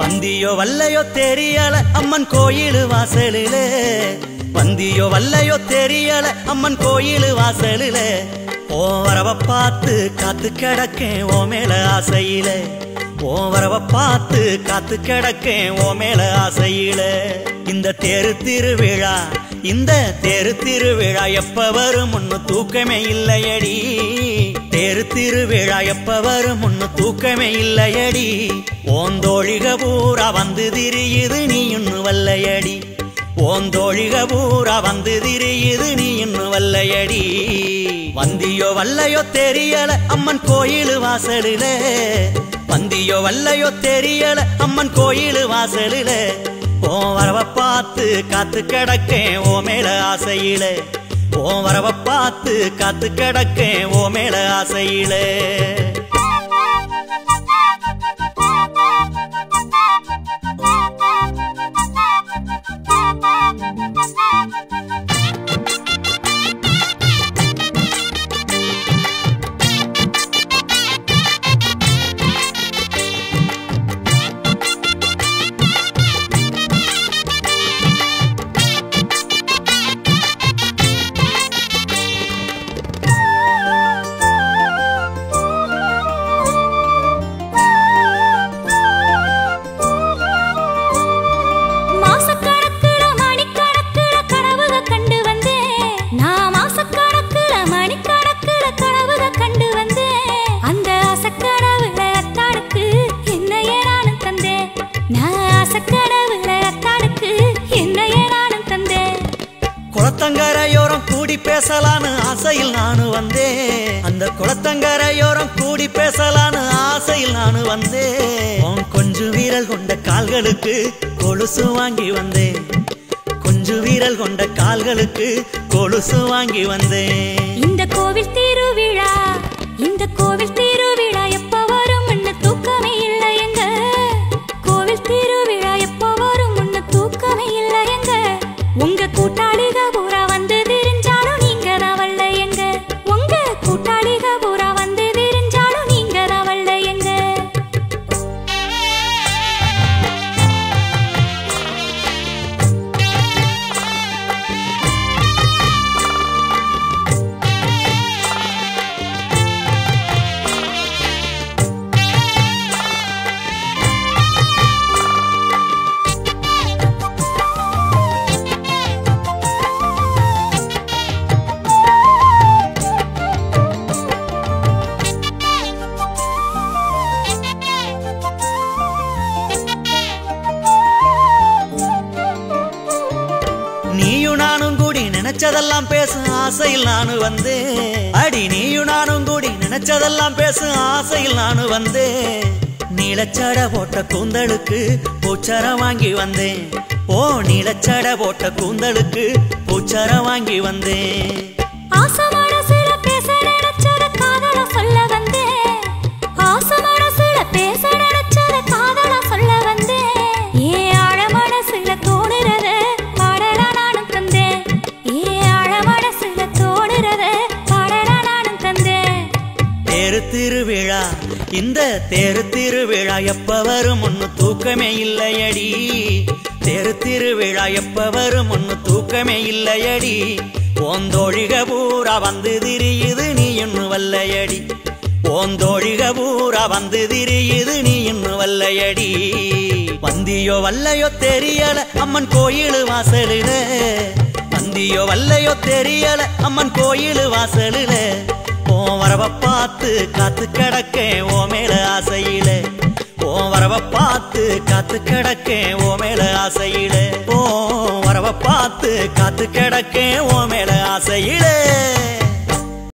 வந்தியோ வல்லையோ தெரியல அம்மன் கோயில் வாசலில வந்தியோ வல்லையோ தெரியல அம்மன் கோயில் வாசலில ஓ வரவ பார்த்து காத்து கிடக்கேன் ஓ மேல ஆசையில ஓ வரவ பார்த்து காத்து கிடக்கேன் ஓ மேல ஆசையில இந்த தெரு திருவிழா இந்த தெரு திருவிழா எப்ப வரும் முன்னு தூக்கமே இல்லையடி தெரு திருவிழா எப்ப வரும் முன்னு தூக்கமே இல்லையடி ஓந்தோழிக பூரா வந்து திரியுது நீ இன்னும் வல்லையடி ஓந்தோழிக பூரா வந்து திரியுது நீ இன்னும் வல்லையடி வந்தியோ வல்லையோ தெரியல அம்மன் கோயில் வாசலில வந்தியோ வல்லையோ தெரியல அம்மன் கோயில் வாசலில ஓ வரவ பார்த்து காத்து கிடக்கேன் ஓ மேல ஆசையில ஓ வரவ பார்த்து காத்து கிடக்கேன் ஓ மேல ஆசையில மாசக்கணக்குல மணிக்கணக்குல கனவுக கண்டு வந்தேன் நான் மாசக்கணக்குல மணிக்கணக்குல கனவுக கண்டு வந்தேன் அந்த ஆசக்கனவுல அத்தானுக்கு என்னையே நானும் தந்தேன் நான் ஆசக்கனவுல அத்தானுக்கு என்னையே நானும் தந்தேன் குளத்தங்கரையோரம் கூடி பேசலான்னு ஆசையில் நானு வந்தேன் அந்த குளத்தங்கரையோரம் கூடி பேசலான்னு ஆசையில் நானு வந்தேன் உன் கொஞ்சு வீரல் கொண்ட கால்களுக்கு கொலுசு வாங்கி வந்தேன் கொஞ்சு வீரல் கொண்ட கால்களுக்கு கொலுசு வாங்கி வந்தேன் இந்த கோவில் திருவிழா இந்த கோவில் திருவிழா எப்ப வரும் முன்ன தூக்கமே இல்லை எங்க கோவில் திருவிழா எப்ப வரும் முன்ன தூக்கமே இல்லை எங்க உங்க கூட்டாளிக பூரா வந்து தெரிஞ்சாலும் நீங்க தான் வல்ல எங்க உங்க கூட்டாளிக பூரா வந்து தெரிஞ்சாலும் நீங்க தான் வல்ல எங்க நீயும் நானும் கூடி நினைச்சதெல்லாம் பேசும் ஆசையில் நானு வந்தேன் அடி நீயும் நானும் கூடி நினைச்சதெல்லாம் பேசும் ஆசையில் நானு வந்தேன் நீலச்சட போட்ட கூந்தலுக்கு பூச்சரம் வாங்கி வந்தேன் ஓ நீலச்சட போட்ட கூந்தலுக்கு பூச்சரம் வாங்கி வந்தேன் ஆசை மனசுல பேச நினைச்சத காதல சொல்ல வந்தேன் ஆசை மனசுல பேச நினைச்சத காதல சொல்ல வந்தேன் ஏன் ஆழ மனசுல தோணுறத பாடலா நானும் தந்தேன் ஏன் ஆழ மனசுல தோணுறத பாடலா நானும் தந்தேன் தேரு திருவிழா இந்த தேரு திருவிழா எப்ப வரும் ஒன்னு தூக்கமே இல்லையடி தேரு திருவிழா எப்ப வரும் ஒன்னு தூக்கமே இல்லையடி ஓந்தோழிக பூரா வந்து திரியுது நீ இன்னும் வல்லையடி ஓந்தோழிக பூரா வந்து திரியுது நீ இன்னும் வல்லையடி வந்தியோ வல்லையோ தெரியல அம்மன் கோயில் வாசலில வந்தியோ வல்லையோ தெரியல அம்மன் கோயில் வாசலில ஓ வரவ பார்த்து காத்து கிடக்கேன் ஓ மேல ஆசையில ஓ வரவ பார்த்து காத்து கிடக்கேன் ஓ மேல ஆசையில ஓ வரவ பார்த்து காத்து கிடக்கேன் ஓ மேல ஆசையில